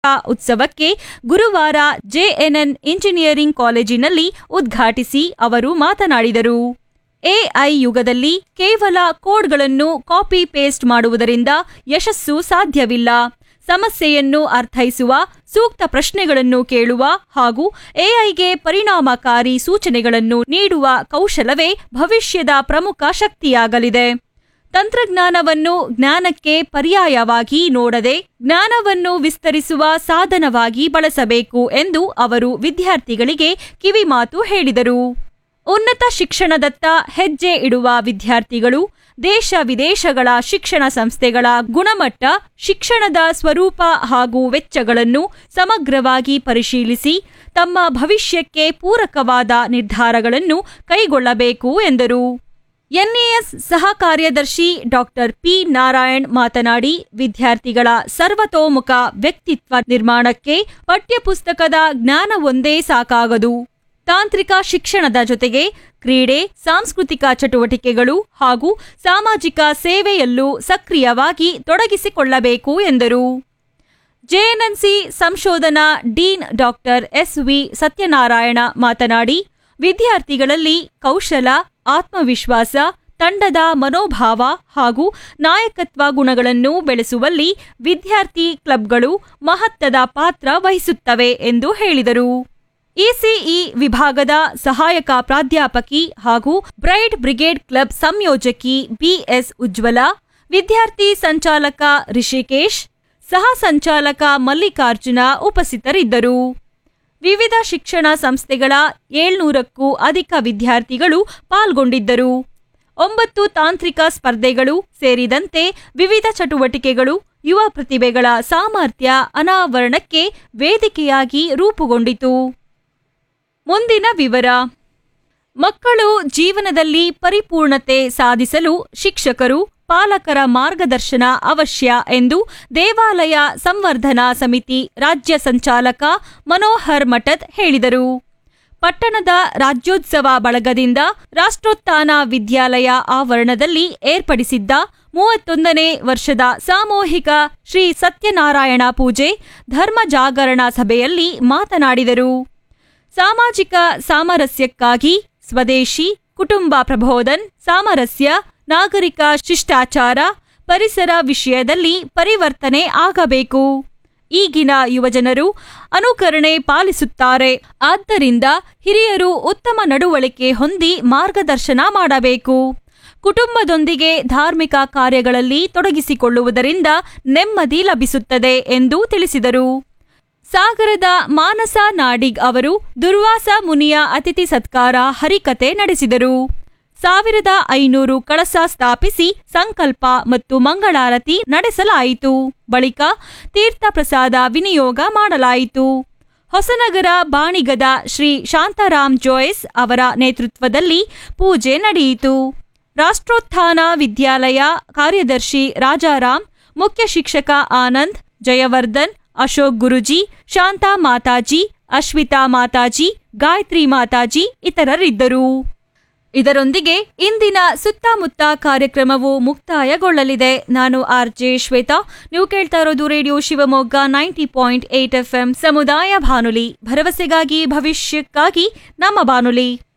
ಉತ್ಸವಕ್ಕೆ ಗುರುವಾರ JNN engineering ಕಾಲೇಜಿನಲ್ಲಿ ಉದ್ಘಾಟಿಸಿ ಅವರು ಮಾತನಾಡಿದರು ಎಐ ಯುಗದಲ್ಲಿ ಕೇವಲ ಕೋಡ್ಗಳನ್ನು ಕಾಪಿ ಪೇಸ್ಟ್ ಮಾಡುವುದರಿಂದ ಯಶಸ್ಸು ಸಾಧ್ಯವಿಲ್ಲ ಸಮಸ್ಯೆಯನ್ನು ಅರ್ಥೈಸುವ ಸೂಕ್ತ ಪ್ರಶ್ನೆಗಳನ್ನು ಕೇಳುವ ಹಾಗೂ ಎಐಗೆ ಪರಿಣಾಮಕಾರಿ ಸೂಚನೆಗಳನ್ನು ನೀಡುವ ಕೌಶಲವೇ ಭವಿಷ್ಯದ ಪ್ರಮುಖ ಶಕ್ತಿಯಾಗಲಿದೆ ತಂತ್ರಜ್ಞಾನವನ್ನು ಜ್ಞಾನಕ್ಕೆ ಪರ್ಯಾಯವಾಗಿ ನೋಡದೆ ಜ್ಞಾನವನ್ನು ವಿಸ್ತರಿಸುವ ಸಾಧನವಾಗಿ ಬಳಸಬೇಕು ಎಂದು ಅವರು ವಿದ್ಯಾರ್ಥಿಗಳಿಗೆ ಕಿವಿಮಾತು ಹೇಳಿದರು ಉನ್ನತ ಶಿಕ್ಷಣದತ್ತ ಹೆಜ್ಜೆ ಇಡುವ ವಿದ್ಯಾರ್ಥಿಗಳು ದೇಶ ವಿದೇಶಗಳ ಶಿಕ್ಷಣ ಸಂಸ್ಥೆಗಳ ಗುಣಮಟ್ಟ ಶಿಕ್ಷಣದ ಸ್ವರೂಪ ಹಾಗೂ ವೆಚ್ಚಗಳನ್ನು ಸಮಗ್ರವಾಗಿ ಪರಿಶೀಲಿಸಿ ತಮ್ಮ ಭವಿಷ್ಯಕ್ಕೆ ಪೂರಕವಾದ ನಿರ್ಧಾರಗಳನ್ನು ಕೈಗೊಳ್ಳಬೇಕು ಎಂದರು ಎನ್ಎಎಸ್ ಸಹ ಕಾರ್ಯದರ್ಶಿ ಡಾಕ್ಟರ್ ಪಿ ನಾರಾಯಣ್ ಮಾತನಾಡಿ ವಿದ್ಯಾರ್ಥಿಗಳ ಸರ್ವತೋಮುಖ ವ್ಯಕ್ತಿತ್ವ ನಿರ್ಮಾಣಕ್ಕೆ ಪಠ್ಯಪುಸ್ತಕದ ಜ್ಞಾನವೊಂದೇ ಸಾಕಾಗದು ತಾಂತ್ರಿಕ ಶಿಕ್ಷಣದ ಜೊತೆಗೆ ಕ್ರೀಡೆ ಸಾಂಸ್ಕೃತಿಕ ಚಟುವಟಿಕೆಗಳು ಹಾಗೂ ಸಾಮಾಜಿಕ ಸೇವೆಯಲ್ಲೂ ಸಕ್ರಿಯವಾಗಿ ತೊಡಗಿಸಿಕೊಳ್ಳಬೇಕು ಎಂದರು ಜೆಎನ್ಎನ್ಸಿ ಸಂಶೋಧನಾ ಡೀನ್ ಡಾಕ್ಟರ್ ಎಸ್ವಿ ಸತ್ಯನಾರಾಯಣ ಮಾತನಾಡಿ ವಿದ್ಯಾರ್ಥಿಗಳಲ್ಲಿ ಕೌಶಲ ಆತ್ಮವಿಶ್ವಾಸ ತಂಡದ ಮನೋಭಾವ ಹಾಗೂ ನಾಯಕತ್ವ ಗುಣಗಳನ್ನು ಬೆಳೆಸುವಲ್ಲಿ ವಿದ್ಯಾರ್ಥಿ ಕ್ಲಬ್ಗಳು ಮಹತ್ವದ ಪಾತ್ರ ವಹಿಸುತ್ತವೆ ಎಂದು ಹೇಳಿದರು ಇಸಿಇ ವಿಭಾಗದ ಸಹಾಯಕ ಪ್ರಾಧ್ಯಾಪಕಿ ಹಾಗೂ ಬ್ರೈಡ್ ಬ್ರಿಗೇಡ್ ಕ್ಲಬ್ ಸಂಯೋಜಕಿ ಬಿಎಸ್ ಉಜ್ವಲ ವಿದ್ಯಾರ್ಥಿ ಸಂಚಾಲಕ ರಿಷಿಕೇಶ್ ಸಹ ಸಂಚಾಲಕ ಮಲ್ಲಿಕಾರ್ಜುನ ಉಪಸ್ಥಿತರಿದ್ದರು ವಿವಿಧ ಶಿಕ್ಷಣ ಸಂಸ್ಥೆಗಳ ಏಳ್ನೂರಕ್ಕೂ ಅಧಿಕ ವಿದ್ಯಾರ್ಥಿಗಳು ಪಾಲ್ಗೊಂಡಿದ್ದರು ಒಂಬತ್ತು ತಾಂತ್ರಿಕ ಸ್ಪರ್ಧೆಗಳು ಸೇರಿದಂತೆ ವಿವಿಧ ಚಟುವಟಿಕೆಗಳು ಯುವ ಪ್ರತಿಭೆಗಳ ಸಾಮರ್ಥ್ಯ ಅನಾವರಣಕ್ಕೆ ವೇದಿಕೆಯಾಗಿ ರೂಪುಗೊಂಡಿತು ಮುಂದಿನ ವಿವರ ಮಕ್ಕಳು ಜೀವನದಲ್ಲಿ ಪರಿಪೂರ್ಣತೆ ಸಾಧಿಸಲು ಶಿಕ್ಷಕರು ಪಾಲಕರ ಮಾರ್ಗದರ್ಶನ ಅವಶ್ಯ ಎಂದು ದೇವಾಲಯ ಸಂವರ್ಧನಾ ಸಮಿತಿ ರಾಜ್ಯ ಸಂಚಾಲಕ ಮನೋಹರ್ ಮಠದ್ ಹೇಳಿದರು ಪಟ್ಟಣದ ರಾಜ್ಯೋತ್ಸವ ಬಳಗದಿಂದ ರಾಷ್ಟ್ರೋತ್ಥಾನ ವಿದ್ಯಾಲಯ ಆವರಣದಲ್ಲಿ ಏರ್ಪಡಿಸಿದ್ದ ಮೂವತ್ತೊಂದನೇ ವರ್ಷದ ಸಾಮೂಹಿಕ ಶ್ರೀ ಸತ್ಯನಾರಾಯಣ ಪೂಜೆ ಧರ್ಮ ಜಾಗರಣ ಸಭೆಯಲ್ಲಿ ಮಾತನಾಡಿದರು ಸಾಮಾಜಿಕ ಸಾಮರಸ್ಯಕ್ಕಾಗಿ ಸ್ವದೇಶಿ ಕುಟುಂಬ ಪ್ರಬೋಧನ್ ಸಾಮರಸ್ಯ ನಾಗರಿಕ ಶಿಷ್ಟಾಚಾರ ಪರಿಸರ ವಿಷಯದಲ್ಲಿ ಪರಿವರ್ತನೆ ಆಗಬೇಕು ಈಗಿನ ಯುವಜನರು ಅನುಕರಣೆ ಪಾಲಿಸುತ್ತಾರೆ ಆದ್ದರಿಂದ ಹಿರಿಯರು ಉತ್ತಮ ನಡವಳಿಕೆ ಹೊಂದಿ ಮಾರ್ಗದರ್ಶನ ಮಾಡಬೇಕು ಕುಟುಂಬದೊಂದಿಗೆ ಧಾರ್ಮಿಕ ಕಾರ್ಯಗಳಲ್ಲಿ ತೊಡಗಿಸಿಕೊಳ್ಳುವುದರಿಂದ ನೆಮ್ಮದಿ ಲಭಿಸುತ್ತದೆ ಎಂದು ತಿಳಿಸಿದರು ಸಾಗರದ ಮಾನಸ ನಾಡಿಗ್ ಅವರು ದುರ್ವಾಸ ಮುನಿಯ ಅತಿಥಿ ಸತ್ಕಾರ ಹರಿಕತೆ ನಡೆಸಿದರು ಸಾವಿರದ ಐನೂರು ಕಳಸ ಸ್ಥಾಪಿಸಿ ಸಂಕಲ್ಪ ಮತ್ತು ಮಂಗಳಾರತಿ ನಡೆಸಲಾಯಿತು ಬಳಿಕ ತೀರ್ಥ ಪ್ರಸಾದ ವಿನಿಯೋಗ ಮಾಡಲಾಯಿತು ಹೊಸನಗರ ಬಾಣಿಗದ ಶ್ರೀ ಶಾಂತಾರಾಮ್ ಜೋಯ್ಸ್ ಅವರ ನೇತೃತ್ವದಲ್ಲಿ ಪೂಜೆ ನಡೆಯಿತು ರಾಷ್ಟ್ರೋತ್ಥಾನ ವಿದ್ಯಾಲಯ ಕಾರ್ಯದರ್ಶಿ ರಾಜಾರಾಮ್ ಮುಖ್ಯ ಶಿಕ್ಷಕ ಆನಂದ್ ಜಯವರ್ಧನ್ ಅಶೋಕ್ ಗುರುಜಿ ಶಾಂತಾ ಮಾತಾಜಿ ಅಶ್ವಿತಾ ಮಾತಾಜಿ ಗಾಯತ್ರಿ ಮಾತಾಜಿ ಇತರರಿದ್ದರು ಇದರೊಂದಿಗೆ ಇಂದಿನ ಸುತ್ತಮುತ್ತ ಕಾರ್ಯಕ್ರಮವು ಮುಕ್ತಾಯಗೊಳ್ಳಲಿದೆ ನಾನು ಆರ್ ಜೆ ಶ್ವೇತಾ ನೀವು ಕೇಳ್ತಾ ಇರೋದು radio Shivamogga ninety point eight F ಸಮುದಾಯ ಬಾನುಲಿ ಭರವಸೆಗಾಗಿ ಭವಿಷ್ಯಕ್ಕಾಗಿ ನಮ್ಮ ಬಾನುಲಿ